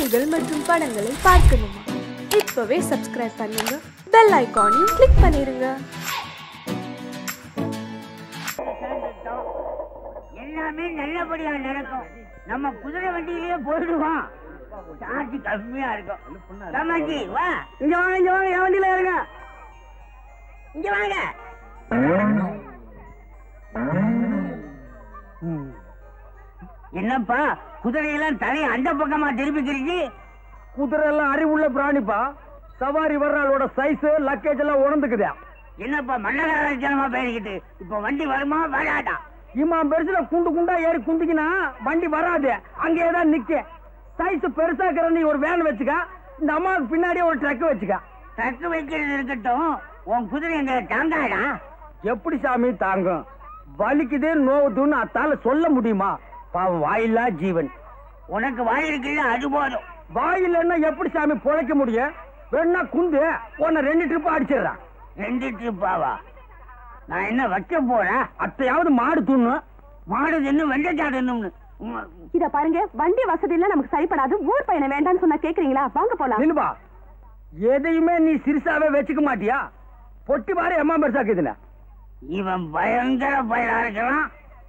பாடல்கள் மற்றும் படங்களை பார்க்கணுமா இப்பவே சப்ஸ்கிரைப் பண்ணுங்க பெல் ஐகானையும் கிளிக் பண்ணிருங்க எல்லாமே நல்லபடியா நடக்கும் நம்ம குதிரை வண்டியிலேயே போயிடுவோம் சார்ஜ் கம்மியா இருக்கும் தமாஜி வா இங்க வாங்க இங்க வாங்க என் வண்டியில இருங்க இங்க வாங்க என்னப்பா குதிரையெல்லாம் தலையை அந்த பக்கமா திருப்பிக்கிறீங்க குதிரை எல்லாம் அறிவுள்ள பிராணிப்பா சவாரி வர்றாளோட சைஸ் லக்கேஜ் எல்லாம் உணர்ந்துக்குதா என்னப்பா மன்னகராஜனமா பேசிக்கிட்டு இப்ப வண்டி வருமா வராதா இம்மாம் பெருசுல குண்டு குண்டா ஏறி குந்திக்கினா வண்டி வராது அங்கேயே தான் நிக்க சைஸ் பெருசாக்கிற நீ ஒரு வேன் வச்சுக்க இந்த அம்மாவுக்கு பின்னாடியே ஒரு ட்ரக் வச்சுக்க ட்ரக் வைக்கிறது இருக்கட்டும் உன் குதிரை எங்களை தாங்காடா எப்படி சாமி தாங்கும் வலிக்குது நோவுதுன்னு அத்தால சொல்ல முடியுமா பாவம் வாயில்லா ஜீவன் உனக்கு வாய் இருக்குல்ல அது போதும் வாயில்லைன்னா எப்படி சாமி பொழைக்க முடியும் வேணா குந்து உன்னை ரெண்டு ட்ரிப் அடிச்சிடுறான் ரெண்டு ட்ரிப்பாவா நான் என்ன வைக்க போறேன் அத்தையாவது மாடு துண்ணு மாடு தின்னு வெண்டைக்கா தின்னும்னு உம், இத பாருங்க வண்டி வசதி எல்லாம் நமக்கு சரிப்படாது ஊர் பயணம் வேண்டாம்னு சொன்னா கேக்குறீங்களா வாங்க போலாம் நில்லுபா எதையுமே நீ சிறுசாவே வச்சுக்க மாட்டியா பொட்டி பாரு எம்மா பெருசாக்குதுல இவன் பயங்கர பயலா இருக்கிறான்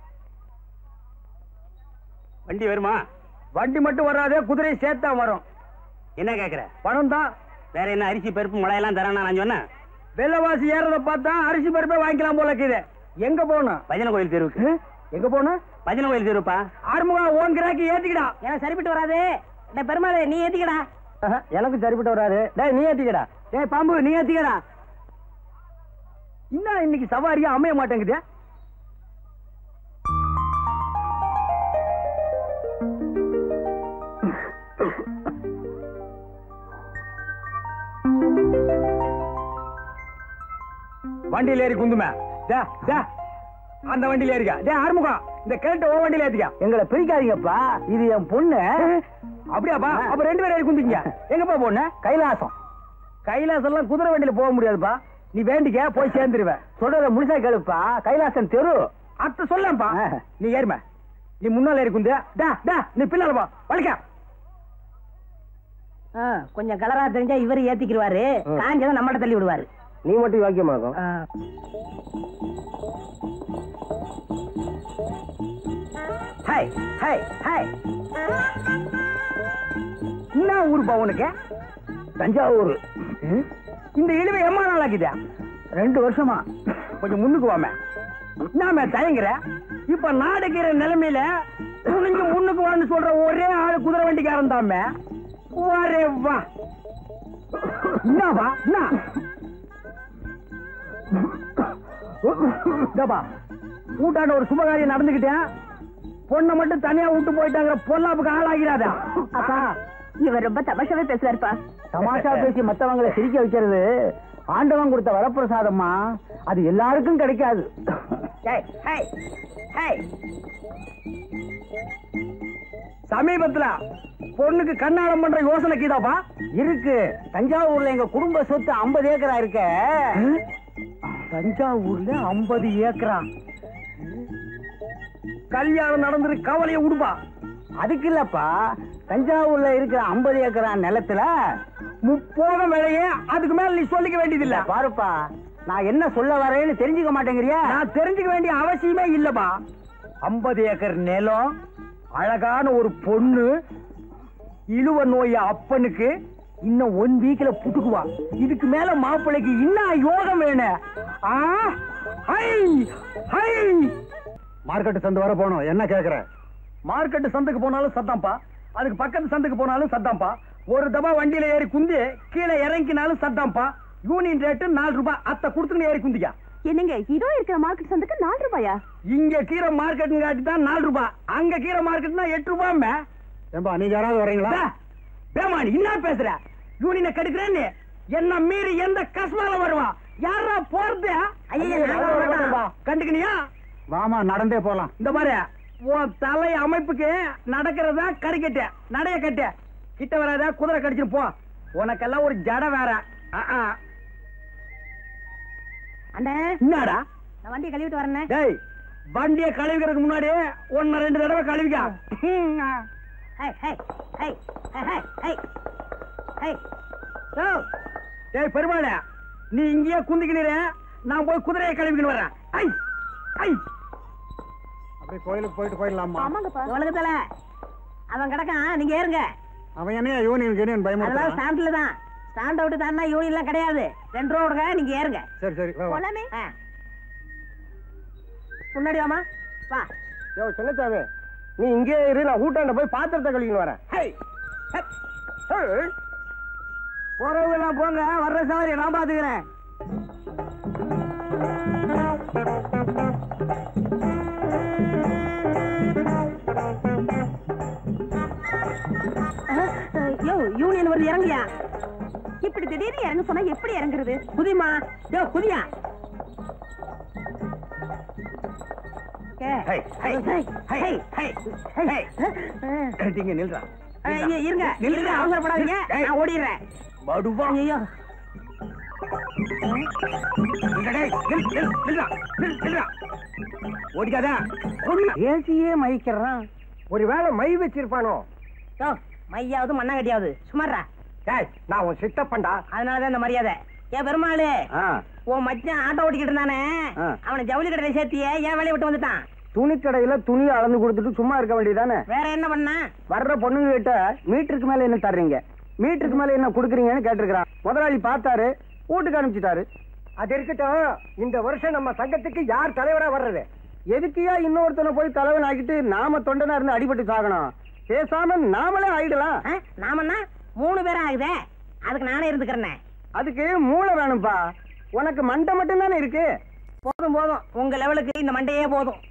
வண்டி வருமா வண்டி மட்டும் வராதே குதிரை சேர்த்தா வரும் என்ன கேக்குற பணம் தான் வேற என்ன அரிசி பருப்பு முளையெல்லாம் தரானா நான் சொன்னேன் வெள்ளவாசி ஏறத பார்த்தா அரிசி பருப்பே வாங்கிக்கலாம் போல இருக்குது எங்க போகணும் பஜனை கோயில் தெருவுக்கு ஹம்? எங்க போகணும் பஜனை கோயில் தெருப்பா ஆறுமுகா ஓன் கிராக்கி ஏத்திக்கடா எனக்கு சரிப்பட்டு வராது பெருமாள் நீ ஏத்திக்கடா எனக்கு சரிப்பட்டு வராது டேய் நீ ஏத்திக்கடா டேய் பாம்பு நீ ஏத்திக்கடா என்ன இன்னைக்கு சவாரியா அமைய மாட்டேங்குது வண்டியில ஏறி குந்துமே டே டே அந்த வண்டியில ஏறிக்கா டே ஆறுமுகம் இந்த கேட்ட ஓ வண்டியில ஏத்திக்கா எங்களை பிரிக்காதீங்கப்பா இது என் பொண்ணு அப்படியாப்பா அப்ப ரெண்டு பேரும் ஏறி குந்திங்க எங்கப்பா பொண்ணு கைலாசம் கைலாசம் எல்லாம் குதிரை வண்டியில போக முடியாதுப்பா நீ வேண்டிக்க போய் சேர்ந்துருவேன் சொல்றத முழுசா கேளுப்பா கைலாசம் தெரு அத்த சொல்லப்பா நீ ஏறும நீ முன்னால ஏறி குந்து டா டா நீ பின்னால பா வலிக்க கொஞ்சம் கலரா தெரிஞ்சா இவரு ஏத்திக்கிடுவாரு காஞ்சதை நம்மகிட்ட தள்ளி விடுவாரு நீ மட்டும் வாக்கியமாகும் ஹாய் ஹாய் ஹாய் என்ன ஊருப்பா உனக்கு தஞ்சாவூர் இந்த இழுவை எம்மா நாள் ஆகுதா ரெண்டு வருஷமா கொஞ்சம் முன்னுக்கு வாமே நாம தயங்குற இப்ப நாடுகிற நிலைமையில துணிஞ்சு முன்னுக்கு வான்னு சொல்ற ஒரே ஆளு குதிரை வண்டிக்காரன் தாமே வரே வா என்னவா என்ன இதப்பா கூட்டாண்ட ஒரு சுபகாரியம் நடந்துகிட்டேன் பொண்ணை மட்டும் தனியா விட்டு போயிட்டாங்கிற பொல்லாப்புக்கு ஆளாகிறாதா அப்பா இவர் ரொம்ப தமாஷாவே பேசுறாருப்பா தமாஷா பேசி மத்தவங்களை சிரிக்க வைக்கிறது ஆண்டவன் கொடுத்த வரப்பிரசாதம்மா அது எல்லாருக்கும் கிடைக்காது சமீபத்துல பொண்ணுக்கு கண்ணாடம் பண்ற யோசனை கீதாப்பா இருக்கு தஞ்சாவூர்ல எங்க குடும்ப சொத்து 50 ஏக்கரா இருக்க தஞ்சாவூர்ல 50 ஏக்கரா கல்யாணம் நடந்துரு கவலைய விடுப்பா அதுக்கு இல்லப்பா தஞ்சாவூர்ல இருக்கிற 50 ஏக்கரா நிலத்துல முப்போகம் விலையே அதுக்கு மேல நீ சொல்லிக்க வேண்டியது இல்ல பாருப்பா நான் என்ன சொல்ல வரேன்னு தெரிஞ்சுக்க மாட்டேங்கிறியா நான் தெரிஞ்சுக்க வேண்டிய அவசியமே இல்லப்பா 50 ஏக்கர் நிலம் அழகான ஒரு பொண்ணு இழுவ நோய அப்பனுக்கு இன்னும் ஒன் வீக்ல புட்டுக்குவா இதுக்கு மேல மாப்பிள்ளைக்கு இன்னும் யோகம் வேணும் ஆ ஹை ஹை மார்க்கெட் சந்தை வர போனோம் என்ன கேக்குற மார்க்கெட் சந்தைக்கு போனாலும் சத்தாம்பா அதுக்கு பக்கத்து சந்தைக்கு போனாலும் சத்தாம்பா ஒரு தபா வண்டியில ஏறி குந்தி கீழே இறங்கினாலும் சத்தாம்பா யூனியன் ரேட்டு நாலு ரூபாய் அத்தை கொடுத்துன்னு ஏறி குந்திக்கா என்னங்க இதோ இருக்கிற மார்க்கெட் சந்துக்கு நாலு ரூபாயா இங்க கீரை மார்க்கெட் காட்டி தான் நாலு ரூபாய் அங்க கீரை மார்க்கெட்னா எட்டு ரூபாய் ஏம்பா நீங்க யாராவது வரீங்களா பேமானி என்ன பேசுற யூனியனை கெடுக்கிறேன்னு என்ன மீறி எந்த கஸ்மால வருவான் யாரா போறது கண்டுக்கணியா வாமா நடந்தே போலாம் இந்த மாதிரி உன் தலை அமைப்புக்கு நடக்கிறதா கறிக்கட்டு நடைய கட்டு கிட்ட வராத குதிரை கடிச்சிட்டு போ உனக்கெல்லாம் ஒரு ஜட வேற ஆ, ஆ. அண்ணே என்னடா நான் வண்டியை கழுவிட்டு வரேன் டேய் வண்டிய கழுவிக்கிறதுக்கு முன்னாடி ஒன்னு ரெண்டு தடவை கழுவிக்க ஹை ஹை ஹை ஹை ஹை ஹை யோ ஏய் பெருமாளே நீ இங்கேயே குந்திக்கினீர நான் போய் குதிரையை கிளம்பிக்கின்னு வரேன் ஐ ஐ அப்படியே கோயிலுக்கு போயிட்டு போயிடலாமா ஆமாங்கப்பா உலகத்துல அவன் கிடக்கான் நீங்க ஏறுங்க அவன் என்ன யூனியன் யூனியன் அதெல்லாம் பயமுறுத்தான் ஸ்டாண்ட்ல தான் ஸ்டாண்ட் அவுட் தானா யூனியன்லாம் கிடையாது ரெண்டு ரூபா கொடுங்க நீங்க ஏறுங்க சரி சரி வா, வா. போலாமே ஆ. முன்னாடி வாமா வா யோ சின்னச்சாமி நீ இங்கே இரு நான் ஊட்டாண்ட போய் பாத்திரத்தை கழுவின்னு வரேன் ஹை ஹப், ஹே. போறவங்க எல்லாம் போங்க வர்ற சவாரி நான் பாத்துக்கிறேன் யோ யூனியன் வருது இறங்கியா இப்படி திடீர்னு இறங்க சொன்னா எப்படி இறங்குறது குதிமா யோ குதியா ஏ, ஹை, ஹை, ஹை, ஹை, ஹை, ஹை, ஹை. ஹை. நீங்க நில்றா ஆ, இங்க இருங்க இருங்க அவசரப்படாதீங்க ஏய். நான் ஓடிடுறேன் மடுவா ஐயோ ஓடிக்காதா ஏசியே மயிக்கிறான் ஒருவேளை மை வச்சிருப்பானோ யோ மையாவது மண்ணாங்கட்டியாவது சுமாரா டேய் நான் உன் சித்தப்பண்டா அதனாலதான் இந்த மரியாதை ஏன் பெருமாளு ஆ உன் மச்சான் ஆட்டோ ஓட்டிக்கிட்டு இருந்தானே ஆ. அவனை ஜவுளி கடையில சேர்த்தியே ஏன் வேலையை விட்டு வந்துட்டான் துணிக்கடையில துணி அளந்து கொடுத்துட்டு சும்மா இருக்க வேண்டியதானே வேற என்ன பண்ணா வர்ற பொண்ணுங்க கிட்ட மீட்டருக்கு மேல என்ன தர்றீங்க மீட்டருக்கு மேல என்ன கொடுக்குறீங்கன்னு கேட்டிருக்கிறான் முதலாளி பார்த்தாரு வீட்டுக்கு அனுப்பிச்சிட்டாரு அது இருக்கட்டும் இந்த வருஷம் நம்ம சங்கத்துக்கு யார் தலைவரா வர்றது எதுக்குயா இன்னொருத்தனை போய் தலைவன் ஆக்கிட்டு நாம தொண்டனா இருந்து அடிபட்டு சாகணும் பேசாம நாமளே ஆயிடலாம் ஆ, நாமன்னா மூணு பேரும் ஆகுதே அதுக்கு நானே இருந்துக்கிறேன் அதுக்கு மூளை வேணும்பா உனக்கு மண்டை மட்டும் தானே இருக்கு போதும் போதும் உங்க லெவலுக்கு இந்த மண்டையே போதும்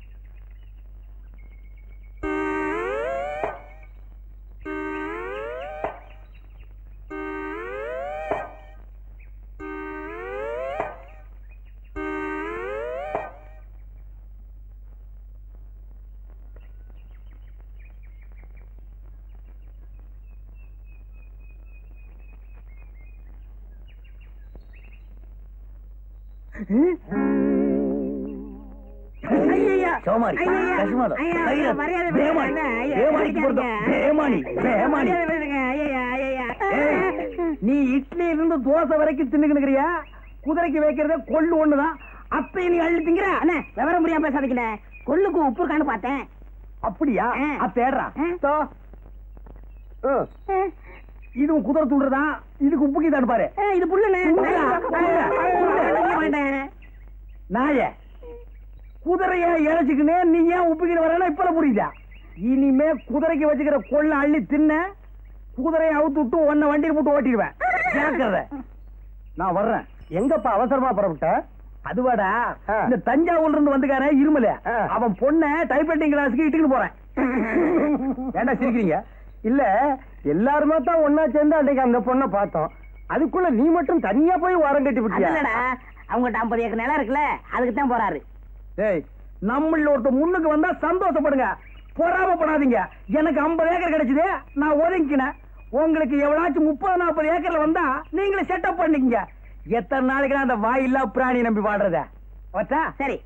ஐயையா. சோமாரி, ஐயையா. கசுமாதம், ஐயா, தைரம், மரியாதை பேமானி, வேணுங்க. ஐயா, பேமானிக்கு பொருத்தம், பேமானி, பேமானி. மரியாதை வேணுங்க. ஐயையா, ஐயையா. ஏய், நீ இட்லி இருந்து தோசை வரைக்கும் தின்னுக்கிறியா குதிரைக்கு வைக்கிறதே கொள்ளு ஒண்ணுதான் அப்ப நீ அள்ளி திங்கிற அண்ணே விவரம் புரியாம பேசாதீங்கண்ணே கொள்ளுக்கு உப்பு இருக்கான்னு பார்த்தேன் அப்படியா ஆ. அப்ப ஏடுறா ஆ. தோ. ஆ. இதுவும் குதிரை தூண்டுறதான் இதுக்கு உப்பு கீதான்னு பாரு ஏ, இது புல்லுண்ணே புல்லா? புல்லா? புல்லு. மாட்டேன். நாய குதிரைய இழைச்சுக்கினே நீ ஏன் உப்புக்கிட்டு வரேன்னா இப்ப புரியுதா இனிமே குதிரைக்கு வச்சுக்கிற கொள்ள அள்ளி தின்ன குதிரையை அவுத்து விட்டு உன்னை வண்டியில் போட்டு ஓட்டிடுவேன் கேட்கறத நான் வர்றேன் எங்கப்பா அவசரமா புறப்பட்ட அதுவாடா இந்த தஞ்சாவூர்ல இருந்து வந்துக்கார இருமல அவன் பொண்ண டைப்ரைட்டிங் கிளாஸுக்கு இட்டுக்கிட்டு போறேன் ஏன்டா சிரிக்கிறீங்க இல்ல எல்லாருமே தான் ஒன்னா சேர்ந்து அன்னைக்கு அந்த பொண்ணை பார்த்தோம் அதுக்குள்ள நீ மட்டும் தனியா போய் ஓரம் கட்டி அது விட்டியா இல்லடா அவங்ககிட்ட ஐம்பது ஏக்கர் நிலம் இருக்குல்ல அதுக்கு தான் போறாரு டேய் நம்மள ஒருத்த முன்னுக்கு வந்தா சந்தோஷப்படுங்க பொறாமப்படாதீங்க எனக்கு 50 ஏக்கர் கிடைச்சது நான் ஒதுங்கினேன் உங்களுக்கு எவ்வளாச்சும் முப்பது நாற்பது ஏக்கர்ல வந்தா நீங்களே செட்டப் பண்ணிக்கங்க எத்தனை நாளைக்கு நான் அந்த வாயில்லா பிராணி நம்பி பாடுறத வச்சா சரி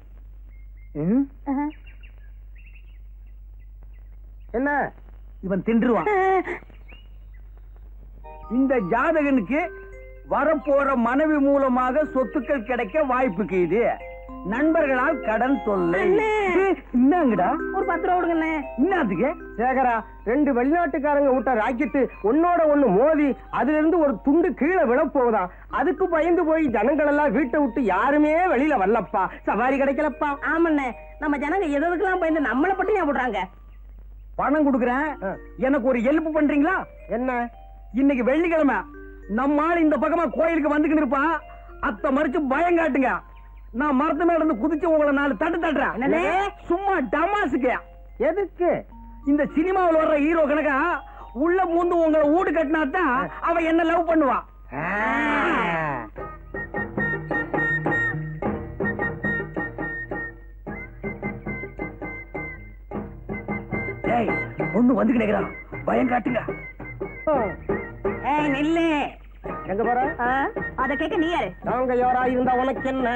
என்ன இவன் தின்றுவான் இந்த ஜாதகனுக்கு வரப்போற மனைவி மூலமாக சொத்துக்கள் கிடைக்க வாய்ப்புக்கு இது நண்பர்களால் கடன் தொல்லை அண்ணே. என்னங்கடா ஒரு பத்து ரூபா கொடுங்கண்ணே என்னத்துக்கு சேகரா ரெண்டு வெளிநாட்டுக்காரங்க விட்ட ராக்கெட்டு ஒன்னோட ஒண்ணு மோதி அதுல இருந்து ஒரு துண்டு கீழே விழப்போகுதாம் அதுக்கு பயந்து போய் ஜனங்கள் எல்லாம் வீட்டை விட்டு யாருமே வெளியில வரலப்பா சவாரி கிடைக்கலப்பா ஆமாண்ணே நம்ம ஜனங்க எதுக்கெல்லாம் பயந்து நம்மளை பட்டு ஞாபகப்படுறாங்க பணம் கொடுக்குறேன் எனக்கு ஒரு ஹெல்ப் பண்றீங்களா என்ன இன்னைக்கு வெள்ளிக்கிழமை நம்ம ஆள் இந்த பக்கமா கோயிலுக்கு வந்துக்கிட்டு இருப்பான் அத்த மறிச்சு பயம் காட்டுங்க நான் மரத்து மேல இருந்து குதிச்சு உங்களை நாலு தட்டு தட்டுறேன் என்னது? சும்மா டமாசுக்கு எதுக்கு இந்த சினிமாவில் வர்ற ஹீரோ கணக்கா உள்ள பூந்து உங்களை வீடு கட்டினா தான் அவன் என்ன லவ் பண்ணுவான் டேய் பொண்ணு வந்து கிடைக்கிறான் பயம் காட்டுங்க ஏய் நில்லு எங்க போற அத கேட்க நீ யாரு நாங்க யாரா இருந்தா உனக்கு என்ன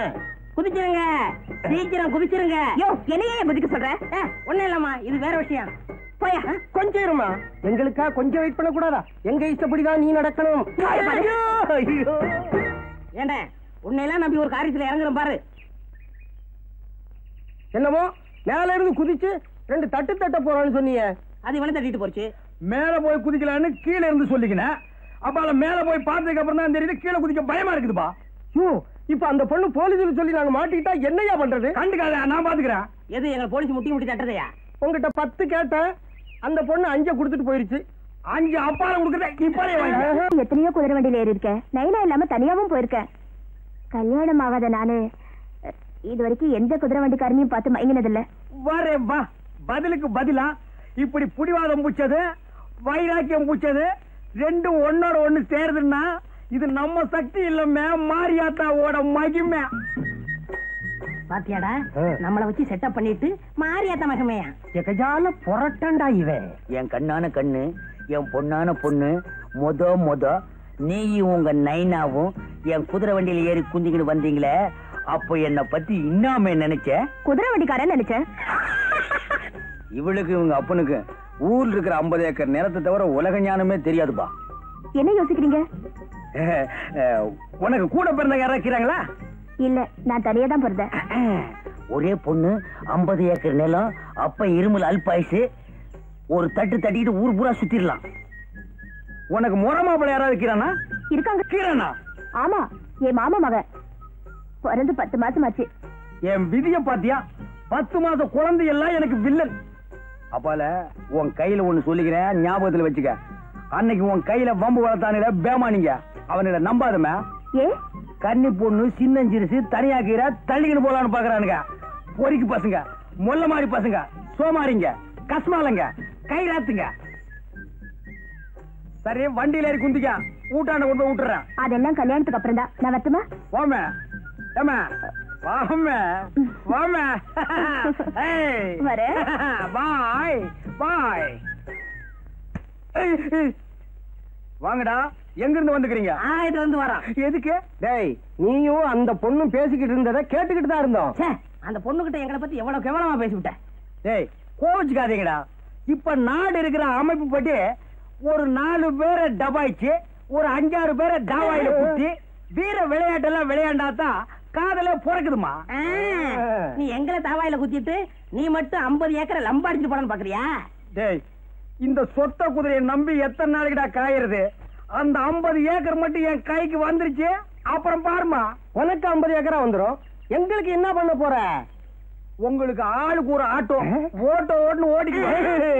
குதிச்சிருங்க சீக்கிரம் குதிச்சிருங்க யோ என்னையே குதிக்க சொல்ற ஒண்ணு இல்லம்மா இது வேற விஷயம் போயா கொஞ்சம் இருமா எங்களுக்கா கொஞ்சம் வெயிட் பண்ண கூடாதா எங்க இஷ்டப்படிதான் நீ நடக்கணும் ஐயோ, ஐயோ. ஏண்டா உன்னையெல்லாம் நம்பி ஒரு காரியத்துல இறங்குறேன் பாரு என்னமோ மேல இருந்து குதிச்சு ரெண்டு தட்டு தட்ட போறான்னு சொன்னீங்க அது இவனை தட்டிட்டு போச்சு மேல போய் குதிக்கலான்னு கீழே இருந்து சொல்லிக்கினேன் அப்பால மேல போய் பார்த்ததுக்கு அப்புறம் தான் தெரியுது கீழே குதிக்க பயமா இருக்குதுப்பா யோ இப்ப அந்த பொண்ணு போலீஸ்ல சொல்லி நாங்க மாட்டிக்கிட்டா என்னையா பண்றது கண்டுக்காத நான் பாத்துக்கிறேன் எது எங்க போலீஸ் முட்டி முட்டி தட்டுறதையா உங்ககிட்ட பத்து கேட்டேன் அந்த பொண்ணு அஞ்ச கொடுத்துட்டு போயிருச்சு அஞ்சு அப்பால கொடுக்குறேன் இப்பவே வாங்கி எத்தனையோ குதிரை வண்டியில ஏறி இருக்கேன் நைனா இல்லாம தனியாவும் போயிருக்கேன் கல்யாணம் ஆகாத நானு அஹ், இது வரைக்கும் எந்த குதிரை வண்டிக்காரனையும் பார்த்து மயங்கினதில்ல வரே வா பதிலுக்கு பதிலா இப்படி புடிவாதம் பூச்சது வைராக்கியம் பூச்சது ரெண்டும் ஒன்னோட ஒண்ணு சேருதுன்னா இது நம்ம சக்தி இல்லமே மாரியாத்தாவோட மகிமை பாத்தியாடா ஆ. நம்மள வச்சு செட்டப் பண்ணிட்டு மாரியாத்த மகமையா எகஜால புரட்டண்டா இவன் என் கண்ணான கண்ணு என் பொண்ணான பொண்ணு மொத மொத நீயும் உங்க நைனாவும் என் குதிரை வண்டியில ஏறி குந்திக்கிட்டு வந்தீங்களே அப்போ என்னை பத்தி இன்னாம நினைச்ச குதிரை வண்டிக்காரன் நினைச்சேன் இவளுக்கு இவங்க அப்பனுக்கு ஊர்ல இருக்கிற ஐம்பது ஏக்கர் நிலத்தை தவிர உலக ஞானமே தெரியாதுப்பா என்ன யோசிக்கிறீங்க அஹ், அஹ், உனக்கு கூட பிறந்த யாரா இருக்கிறாங்களா இல்ல நான் தனியா தான் பிறந்தேன் ஒரே பொண்ணு ஐம்பது ஏக்கர் நிலம் அப்ப இருமல் அல்பாயுசு ஒரு தட்டு தட்டிட்டு ஊர் பூரா சுத்திடலாம் உனக்கு முறமாப்பிள்ள யாராவது இருக்கிறானா இருக்காங்க இருக்கிறானா ஆமா என் மாமா மகன் பிறந்து பத்து மாசம் ஆச்சு என் விதிய பாத்தியா பத்து மாசம் குழந்தை எல்லாம் எனக்கு வில்லன் அப்பால உன் கையில ஒண்ணு சொல்லிக்கிறேன் ஞாபகத்துல வச்சுக்க அன்னைக்கு உன் கையில வம்பு வளர்த்தானுல பேமானிங்க அவனிட நம்பாதமே ஏ கன்னி பொண்ணு சின்னஞ்சிரிசு தனியாக்கிற தள்ளிக்கிட்டு போலான்னு பாக்குறானுங்க பொறிக்கு பசங்க மொல்ல மாதிரி பசங்க சோமாரிங்க கஸ்மாலங்க கைராத்துங்க சரி வண்டியில ஏறி குந்திக்க ஊட்டாண்ட கொண்டு போய் விட்டுறேன் அதெல்லாம் கல்யாணத்துக்கு அப்புறம் தான் நான் வரட்டுமா வாமே ஏமா வாமே வாமே ஏய் வரேன். பாய் பாய் வாங்கடா எங்க இருந்து வந்துக்கிறீங்க ஆயிரத்துல இருந்து வரான் எதுக்கு டேய் நீயும் அந்த பொண்ணும் பேசிக்கிட்டு இருந்தத கேட்டுக்கிட்டு தான் இருந்தோம் ச்சே, அந்த பொண்ணுகிட்ட எங்களை பத்தி எவ்வளவு கேவலமா பேசிவிட்டேன் டேய் கோவிச்சுக்காதீங்கடா இப்ப நாடு இருக்கிற அமைப்பு படி ஒரு நாலு பேரை டபாய்ச்சு ஒரு அஞ்சாறு பேரை டாவாயில குத்தி வீர விளையாட்டெல்லாம் விளையாண்டாதான் காதல பிறக்குதுமா ஆ, நீ எங்களை தாவாயில குத்திட்டு நீ மட்டும் 50 ஏக்கரை லம்ப அடிச்சுட்டு போனு பாக்குறியா டேய் இந்த சொத்த குதிரையை நம்பி எத்தனை நாளைக்குடா காயறது அந்த 50 ஏக்கர் மட்டும் என் கைக்கு வந்துருச்சு அப்புறம் பாருமா உனக்கு 50 ஏக்கரா வந்துரும் எங்களுக்கு என்ன பண்ண போற உங்களுக்கு ஆளுக்கு ஒரு ஆட்டோ ஓட்டோ ஓட்டுன்னு ஓடிக்க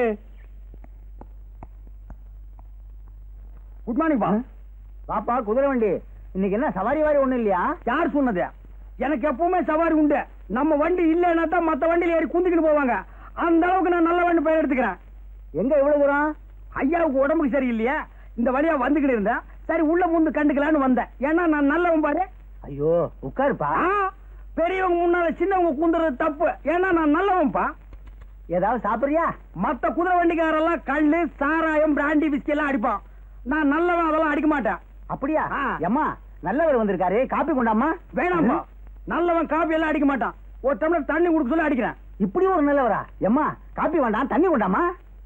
குட் மார்னிங் பா பாப்பா குதிரை வண்டி இன்னைக்கு என்ன சவாரி வாரி ஒண்ணும் இல்லையா யார் சொன்னது எனக்கு எப்பவுமே சவாரி உண்டு நம்ம வண்டி இல்லைன்னா தான் மத்த வண்டியில ஏறி குந்திக்கிட்டு போவாங்க அந்த அளவுக்கு நான் நல்ல வண்டி பெயர் எடுத்துக்கிறேன் எங்க இவ்வளவு தூரம் ஐயாவுக்கு உடம்புக்கு சரியில்லையா இந்த வழியா வந்துகிட்டு இருந்தேன் சரி உள்ள முந்து கண்டுக்கலான்னு வந்தேன் ஏன்னா நான் நல்லவன் பாரு ஐயோ உட்காருப்பா ஆ, பெரியவங்க முன்னால சின்னவங்க குந்துறது தப்பு ஏன்னா நான் நல்லவன்பா ஏதாவது சாப்பிடுறியா மத்த குதிரை வண்டிக்காரெல்லாம் கல்லு சாராயம் பிராண்டி விஸ்கி எல்லாம் அடிப்பான் நான் நல்லவன் அதெல்லாம் அடிக்க மாட்டேன் அப்படியா ஆ. அம்மா நல்லவர் வந்திருக்காரு காப்பி கொண்டாமா வேணாம்பா நல்லவன் காபி எல்லாம் அடிக்க மாட்டான் ஒரு டம்ளர் தண்ணி குடுக்க சொல்லி அடிக்கிறேன் இப்படி ஒரு நல்லவரா எம்மா காப்பி வேண்டாம் தண்ணி கொண்டாமா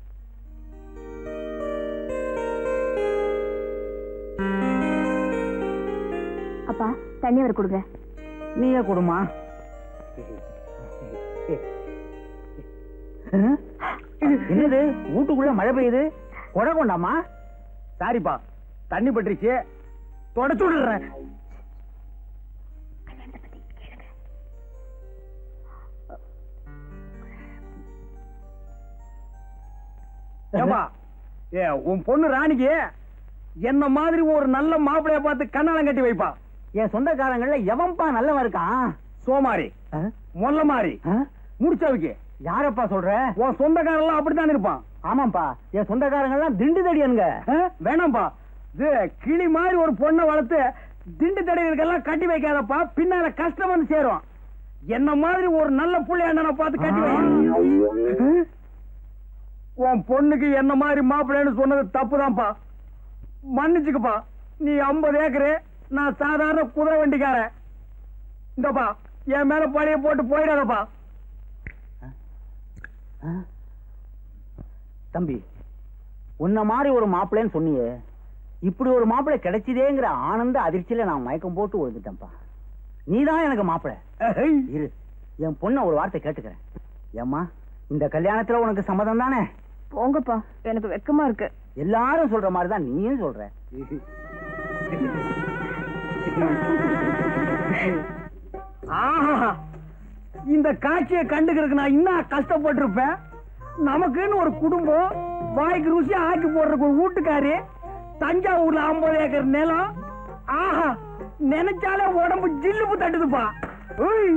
அப்பா தண்ணி அவர் கொடுங்க நீயே கொடுமா என்னது வீட்டுக்குள்ள மழை பெய்யுது கொடை கொண்டாமா சாரிப்பா தண்ணி பட்டுருச்சு தொடச்சு விடுறேன் ஏப்பா ஏ உன் பொண்ணு ராணிக்கு என்ன மாதிரி ஒரு நல்ல மாப்பிளைய பார்த்து கண்ணாலம் கட்டி வைப்பா என் சொந்தக்காரங்கள்ல எவன்பா நல்லவன் இருக்கான் சோமாரி ஆ? மொல்ல மாறி ஆ? முடிச்சவைக்கு யாரப்பா சொல்ற உன் சொந்தக்காரெல்லாம் அப்படித்தான் இருப்பான் ஆமாப்பா என் சொந்தக்காரங்கள்லாம் திண்டு தடியனுங்க ஆ? வேணாம்ப்பா இது கிளி மாதிரி ஒரு பொண்ணை வளர்த்து திண்டு தடைகளுக்கெல்லாம் கட்டி வைக்காதப்பா பின்னால கஷ்டம் வந்து சேரும் என்ன மாதிரி ஒரு நல்ல புள்ளை அண்ணனை பார்த்து கட்டி வை உன் பொண்ணுக்கு என்ன மாதிரி மாப்பிள்ளைன்னு சொன்னது தப்புதான்ப்பா மன்னிச்சுக்கப்பா நீ 50 ஏக்கரு நான் சாதாரண குதிரை வண்டிக்காரன் இந்தப்பா என் மேல பழைய போட்டு போயிடாதப்பா தம்பி உன்ன மாதிரி ஒரு மாப்பிள்ளைன்னு சொன்னியே இப்படி ஒரு மாப்பிள்ளை கிடைச்சதேங்கிற ஆனந்த அதிர்ச்சியில நான் மயக்கம் போட்டு விழுந்துட்டேன்ப்பா நீதான் எனக்கு மாப்பிள்ளை இரு என் பொண்ண ஒரு வார்த்தை கேட்டுக்கிறேன் ஏம்மா இந்த கல்யாணத்துல உனக்கு சம்மதம் தானே போங்கப்பா எனக்கு வெக்கமா இருக்கு எல்லாரும் சொல்ற மாதிரி தான் நீயும் சொல்ற ஆஹா இந்த காட்சியை கண்டுக்கிறதுக்கு நான் இன்னும் கஷ்டப்பட்டிருப்பேன் நமக்குன்னு ஒரு குடும்பம் வாய்க்கு ருசியா ஆக்கி போடுறதுக்கு ஒரு வீட்டுக்காரு தஞ்சாவூர்ல ஐம்பது ஏக்கர் நிலம் ஆஹா நினைச்சாலே உடம்பு ஜில்லுப்பு தட்டுதுப்பா உய்.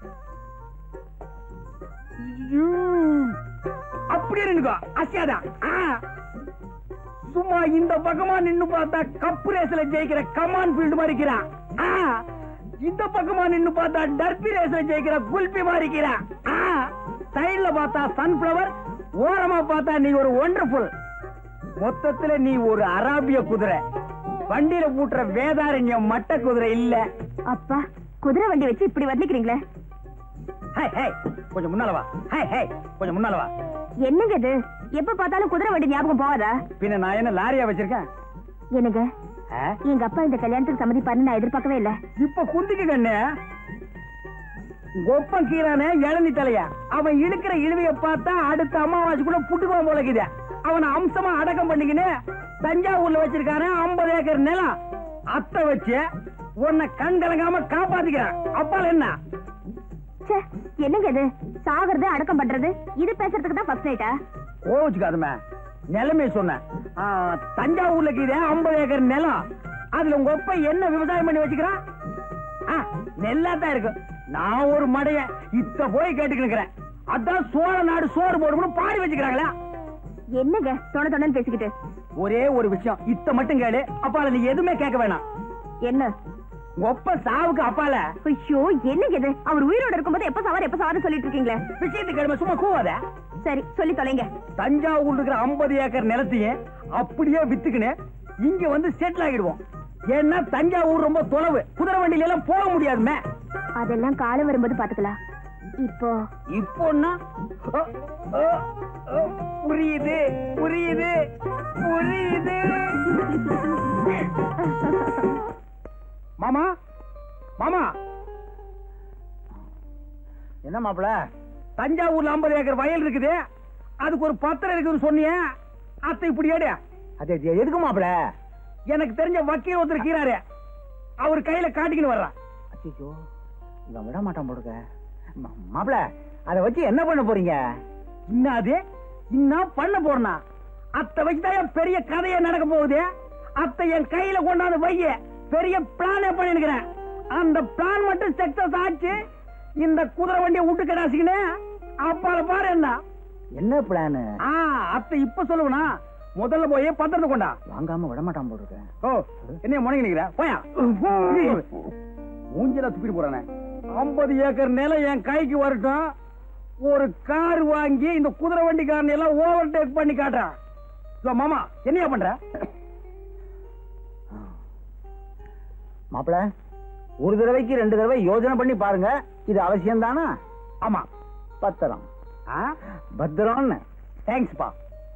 ஐயோ. அப்படியே நின்னுக்கோ அசியாதான் ஆ. சும்மா இந்த பக்கமா நின்னு பார்த்தா கப்பு ரேஸ்ல ஜெயிக்கிற கமான் ஃபீல்டு மாதிரி இருக்கிறான் ஆ. இந்த பக்கமா நின்னு பார்த்தா டர்பி ரேஸ்ல ஜெயிக்கிற குல்பி மாதிரி இருக்கிறான் ஆ. சைடுல பார்த்தா சன்ஃபிளவர் ஓரமா பார்த்தா நீ ஒரு ஒண்டர்ஃபுல் மொத்தத்துல நீ ஒரு அராபிய குதிரை வண்டியில பூட்டுற வேதாரண்யம் மட்ட குதிரை இல்ல அப்பா குதிரை வண்டி வச்சு இப்படி வர்ணிக்கிறீங்களே ஹே ஹே கொஞ்சம் முன்னால வா ஹே ஹே கொஞ்சம் முன்னால வா என்னங்க இது எப்ப பார்த்தாலும் குதிரை வண்டி ஞாபகம் போவாதா பின்ன நான் என்ன லாரியா வச்சிருக்கேன் என்னங்க ஆ? எங்க அப்பா இந்த கல்யாணத்துக்கு சம்மதிப்பாருன்னு நான் எதிர்பார்க்கவே இல்ல இப்ப குந்திக்கு கண்ணு கொப்பம் கீரானே இளநி தலையா அவன் இழுக்கிற இழுவைய பார்த்தா அடுத்த அமாவாசைக்குள்ள புட்டுக்குவான் போல இருக்குது அவனை அம்சமா அடக்கம் பண்ணிக்கின்னு தஞ்சாவூர்ல வச்சிருக்கானே ஐம்பது ஏக்கர் நிலம் அத்தை வச்சு உன்னை கண் கலங்காம காப்பாத்திக்கிறான் அப்பால் என்ன ச்சே என்னங்க இது சாகுறது அடக்கம் பண்றது இது பேசுறதுக்கு தான் ஃபர்ஸ்ட் நைட்டா கோவிச்சுக்காதுமே நிலைமை சொன்னேன் ஆ, தஞ்சாவூர்ல இருக்குது ஐம்பது ஏக்கர் நிலம் அதுல உங்க ஒப்ப என்ன விவசாயம் பண்ணி வச்சுக்கிறான் ஆ, நெல்லா தான் இருக்கு நான் ஒரு மடைய இத்த போய் கேட்டுக்கிட்டு இருக்கிறேன் அதான் சோழ நாடு சோறு போடும்னு பாடி வச்சுக்கிறாங்களா என்னங்க தொண தொணன்னு பேசிக்கிட்டு ஒரே ஒரு விஷயம் இத்த மட்டும் கேளு அப்பால நீ எதுவுமே கேட்க வேணாம் என்ன உங்க ஒப்ப சாவுக்கு அப்பால ஐயோ என்னங்க இது அவர் உயிரோட இருக்கும்போது எப்ப சவார் எப்ப சவார் சொல்லிட்டு இருக்கீங்களே விஷயத்துக்கு கிழமை சும்மா கூவாத சரி சொல்லி தொலைங்க தஞ்சாவூர் இருக்கிற ஐம்பது ஏக்கர் நிலத்தையும் அப்படியே வித்துக்கின்னு இங்க வந்து செட்டில் ஆகிடுவோம் ஏன்னா தஞ்சாவூர் ரொம்ப தொலைவு குதிரை வண்டியில எல்லாம் போக முடியாதுமே அதெல்லாம் காலம் வரும்போது பாத்துக்கலாம் இப்போ இப்போன்னா அ, அ, அ, புரியுது புரியுது புரியுது மாமா மாமா என்ன மாப்பிள தஞ்சாவூர்ல ஐம்பது ஏக்கர் வயல் இருக்குது அதுக்கு ஒரு பத்திரம் இருக்குதுன்னு சொன்னியே அத்தை இப்படி ஏடு அது எதுக்கு மாப்பிள எனக்கு தெரிஞ்ச வக்கீல் ஒருத்தர் கீறாரு அவர் கையில காட்டிக்கின்னு வர்றான் அச்சோ இவன் விட மாட்டான் போடுங்க மாப்பிள அதை வச்சு என்ன பண்ண போறீங்க இன்னாது இன்னும் பண்ண போறனா அத்தை வச்சுதான் பெரிய கதையே நடக்க போகுது அத்தை என் கையில கொண்டாந்து வைய பெரிய பிளானே பண்ணிருக்கிறேன் அந்த பிளான் மட்டும் சக்சஸ் ஆச்சு இந்த குதிரை வண்டியை விட்டு கடாசிக்கினே அப்பால பாரு என்ன என்ன பிளான் ஆ அத்தை இப்ப சொல்லுவனா முதல்ல போய் பத்திரத்தை கொண்டா வாங்காம விட மாட்டான் போட்டுருக்கேன் ஓ என்ன முடங்கி நிக்கிற போயா மூஞ்சில துப்பிட்டு போறானே ஐம்பது ஏக்கர் நிலம் என் கைக்கு வரட்டும் ஒரு கார் வாங்கி இந்த குதிரை வண்டிக்காரன் எல்லாம் ஓவர் டேக் பண்ணி காட்டுறான் இதோ மாமா என்னையா பண்ற மாப்பிள ஒரு தடவைக்கு ரெண்டு தடவை யோசனை பண்ணி பாருங்க இது அவசியம் தானா ஆமா பத்திரம் பத்திரம்னு தேங்க்ஸ்பா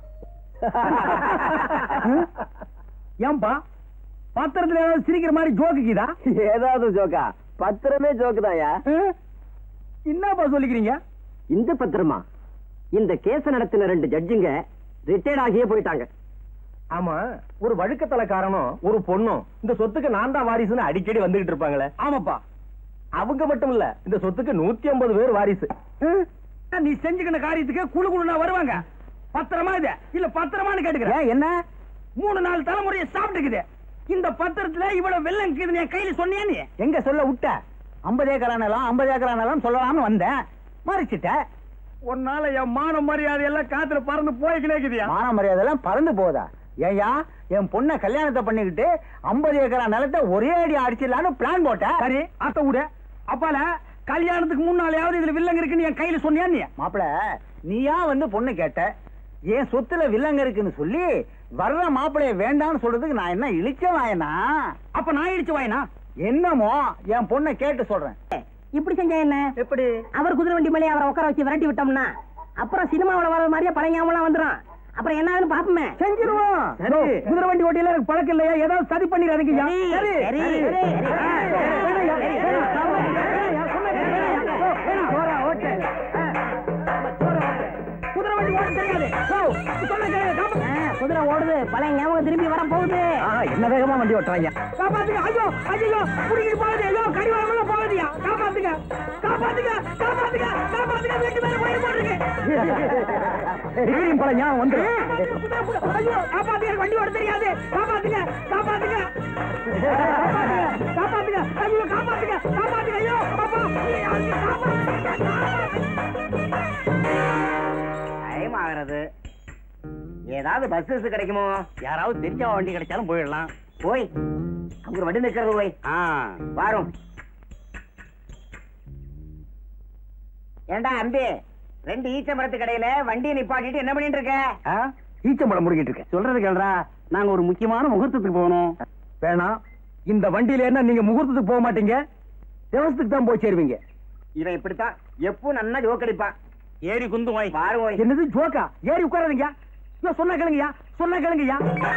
ஏன்பா பத்திரத்துல ஏதாவது சிரிக்கிற மாதிரி ஜோக்குக்குதா ஏதாவது ஜோக்கா பத்திரமே ஜோக்கு தாயா என்னப்பா சொல்லிக்கிறீங்க இந்த பத்திரமா இந்த கேஸ நடத்தின ரெண்டு ஜட்ஜுங்க ரிட்டையர்ட் ஆகியே போயிட்டாங்க ஆமா ஒரு வழுக்கத்தலைக்காரனும் ஒரு பொண்ணும் இந்த சொத்துக்கு நான் தான் வாரிசுன்னு அடிக்கடி வந்துகிட்டு இருப்பாங்களே ஆமாப்பா அவங்க மட்டும் இல்ல இந்த சொத்துக்கு நூத்தி ஐம்பது பேர் வாரிசு ஹம்? நீ செஞ்சுக்கின காரியத்துக்கு குழு குழுனா வருவாங்க பத்திரமா இது இல்ல பத்திரமான்னு கேட்டுக்கிறேன் என்ன மூணு நாலு தலைமுறையை சாப்பிட்டுக்குது இந்த பத்திரத்துல இவ்வளவு வெள்ளம் இருக்குதுன்னு என் கையில சொன்னியா நீ எங்க சொல்ல விட்ட ஐம்பது ஏக்கரானலாம் ஐம்பது ஏக்கரானலாம் சொல்லலாம்னு வந்தேன் மறைச்சிட்ட உன்னால என் மான மரியாதை எல்லாம் காத்துல பறந்து போய்க்கிட்டே இருக்குதியா மான மரியாதை எல்லாம் பறந்து போதா ஏயா என் பொண்ண கல்யாணத்தை பண்ணிக்கிட்டு ஐம்பது ஏக்கரா நிலத்தை ஒரே அடி அடிச்சிடலான்னு பிளான் போட்டேன் சரி அத்த விட அப்பால கல்யாணத்துக்கு முன்னாலேயாவது இதுல வில்லங்க இருக்குன்னு என் கையில சொன்னியா நீ மாப்பிள நீயா வந்து பொண்ணு கேட்ட என் சொத்துல வில்லங்க இருக்குன்னு சொல்லி வர்ற மாப்பிளைய வேண்டாம்னு சொல்றதுக்கு நான் என்ன இழிச்ச வாயனா அப்ப நான் இழிச்ச வாயனா என்னமோ என் பொண்ணை கேட்டு சொல்றேன் இப்படி செஞ்சா என்ன எப்படி அவர் குதிரை வண்டி மேலே அவரை உட்கார வச்சு விரட்டி விட்டோம்னா அப்புறம் சினிமாவுல வர மாதிரியே பழைய ஞாபகம் வந்துடும் அப்புறம் என்ன பாப்போமே செஞ்சிருவோம் சரி. ஓ, குதிரை வண்டி ஓட்டியில எனக்கு பழக்கம் இல்லையா ஏதாவது சதி பண்ணிடாதீங்கய்யா சரி, சரி, சரி. வேணாய்யா, சரி, சரி. வேணாம், வேணாய்யா, சொன்னதை வேணாய்யா. ஓ, வேணாம். ஜோரா, ஓட்டு. ஆ. ஜோரா, ஓட்டு. குதிரை வண்டி ஓட்ட தெரியாது ஓ, சொன்னதை கேளு, காப்பாத்து. குதிரை ஓடுது பழைய ஞாபகம் திரும்பி வர போகுது ஆஹா, என்ன வேகமா வண்டி ஓட்டுறாங்க காப்பாத்துங்க ஐயோ ஐயோ குடிக்கிட்டு போகாதே ஐயோ கறி வாங்கல போகாதியா காப்பாத்துங்க காப்பாத்துங்க காப்பாத்துங்க காப்பாத்துங்க வீட்டு மேல போய் போடுறீங்க பல ஞாபகம் வந்து ஐயோ காப்பாத்துங்க வண்டி ஓட தெரியாது காப்பாத்துங்க காப்பாத்துங்க காப்பாத்துங்க காப்பாத்துங்க ஐயோ காப்பாத்துங்க காப்பாத்துங்க ஐயோ அப்பா டைம் ஆகிறது ஏதாவது பஸ் கிடைக்குமோ யாராவது தெரிஞ்ச வண்டி கிடைச்சாலும் போயிடலாம் போய் அங்க ஒரு வண்டி நிக்கிறது போய் ஆ வாரும் ஏண்டா அம்பி ரெண்டு ஈச்ச மரத்து கடையில வண்டியை நிப்பாட்டிட்டு என்ன பண்ணிட்டு இருக்க ஈச்சம்பழம் முடிக்கிட்டு இருக்கேன் சொல்றது கேள்றா நாங்க ஒரு முக்கியமான முகூர்த்தத்துக்கு போகணும் வேணாம் இந்த வண்டியில என்ன நீங்க முகூர்த்தத்துக்கு போக மாட்டீங்க தேவசத்துக்கு தான் போய் சேருவீங்க இவன் இப்படித்தான் எப்பவும் நன்னா ஜோக் அடிப்பான் ஏறி குந்து வாய் பாரு போய் என்னது ஜோக்கா ஏறி உட்காராதீங்க ஐயோ, சொன்னா கேளுங்கய்யா சொன்னா கேளுங்கய்யா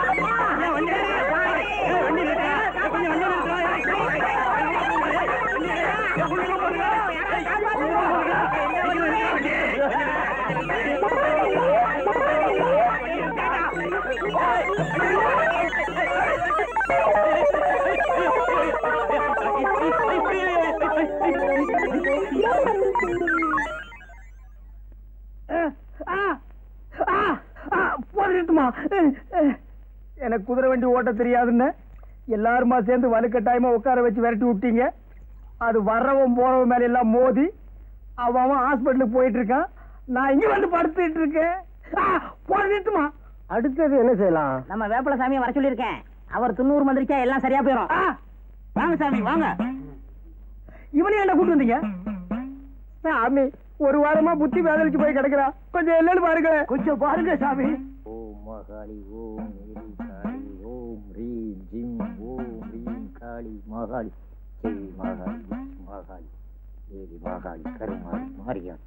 போதுமா எனக்கு குதிரை வண்டி ஓட்ட தெரியாதுன்னு எல்லாருமா சேர்ந்து வலுக்கட்டாயமா உட்கார வச்சு விரட்டி விட்டீங்க அது வர்றவன் போறவன் மேல எல்லாம் மோதி அவன் அவன் ஹாஸ்பிட்டலுக்கு போயிட்டு இருக்கான் நான் இங்க வந்து படுத்துட்டு இருக்கேன் போதுமா அடுத்தது என்ன செய்யலாம் நம்ம வேப்பல சாமியை வர சொல்லியிருக்கேன் அவர் துண்ணூறு மந்திரிச்சா எல்லாம் சரியா போயிடும் வாங்க சாமி வாங்க இவனையும் என்ன கூட்டு வந்தீங்க சாமி ஒரு வாரமா புத்தி வேதலிச்சு போய் கிடக்குறா கொஞ்சம் இல்லைன்னு பாருங்க கொஞ்சம் பாருங்க சாமி ஓம் மகாளி ஓம் மேரி காளி ஓம் ரீம் ஜிம் ஓம் ரீம் காளி மகாளி ஜெய் மகாளி மகாளி தேவி மகாளி கருமாளி மாரியா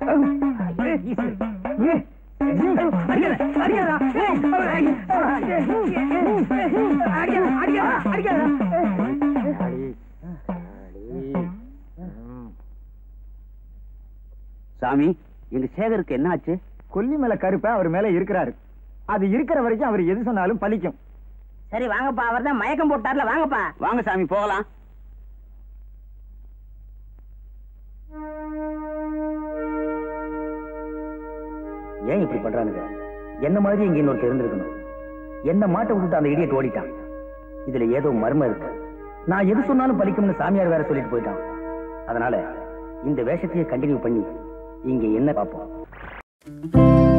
காளி காளி ம். சாமி எங்க சேகருக்கு என்ன ஆச்சு கொல்லி மேல கருப்ப அவர் மேல இருக்கிறாரு அது இருக்கிற வரைக்கும் அவர் எது சொன்னாலும் பலிக்கும் சரி வாங்கப்பா அவர் தான் மயக்கம் போட்டார்ல வாங்கப்பா வாங்க சாமி போகலாம் ஏன் இப்படி பண்றானுங்க என்ன மாதிரி இங்க இன்னொருத்தர் இருந்திருக்கணும் என்ன மாட்ட விட்டுட்டு அந்த இடியட் ஓடிட்டான் இதுல ஏதோ மர்மம் இருக்கு நான் எது சொன்னாலும் பலிக்கும்னு சாமியார் வேற சொல்லிட்டு போயிட்டான் அதனால இந்த வேஷத்தையே கண்டினியூ பண்ணி இங்க என்ன பார்ப்போம்